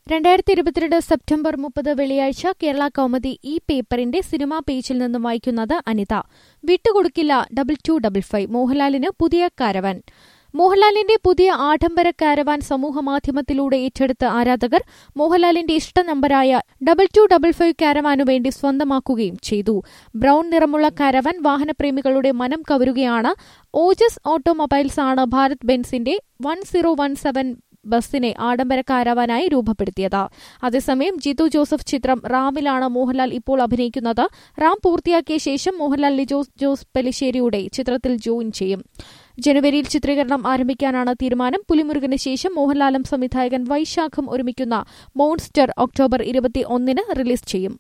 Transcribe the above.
രണ്ടായിരത്തി ഇരുപത്തിരണ്ട് സെപ്റ്റംബർ മുപ്പത് വെള്ളിയാഴ്ച കേരള കൗമുദി ഈ പേപ്പറിന്റെ സിനിമാ പേജിൽ നിന്നും വായിക്കുന്നത് അനിത വിട്ടുകൊടുക്കില്ല ഡബിൾ ടു ഡബിൾ ഫൈവ് മോഹൻലാലിന് പുതിയ കാരവൻ മോഹൻലാലിന്റെ പുതിയ ആഡംബര കാരവാൻ സമൂഹമാധ്യമത്തിലൂടെ ഏറ്റെടുത്ത ആരാധകർ മോഹൻലാലിന്റെ ഇഷ്ട നമ്പരായ ഡബിൾ ടു ഡബിൾ ഫൈവ് കാരവാനു വേണ്ടി സ്വന്തമാക്കുകയും ചെയ്തു ബ്രൌൺ നിറമുള്ള കാരവാൻ വാഹനപ്രേമികളുടെ മനം കവരുകയാണ് ഓജസ് ഓട്ടോമൊബൈൽസ് ആണ് ഭാരത് ബെൻസിന്റെ വൺ സീറോ വൺ സെവൻ ബസ്സിനെ ആഡംബര കാരവാനായി രൂപപ്പെടുത്തിയത് അതേസമയം ജിതു ജോസഫ് ചിത്രം റാമിലാണ് മോഹൻലാൽ ഇപ്പോൾ അഭിനയിക്കുന്നത് റാം പൂർത്തിയാക്കിയ ശേഷം മോഹൻലാൽ ലിജോ ജോസ് പെലിശ്ശേരിയുടെ ചിത്രത്തിൽ ജോയിൻ ചെയ്യും ജനുവരിയിൽ ചിത്രീകരണം ആരംഭിക്കാനാണ് തീരുമാനം പുലിമുരുകന് ശേഷം മോഹൻലാലും സംവിധായകൻ വൈശാഖും ഒരുമിക്കുന്ന മോൺസ്റ്റർ ഒക്ടോബർ ഇരുപത്തി ഒന്നിന് റിലീസ് ചെയ്യും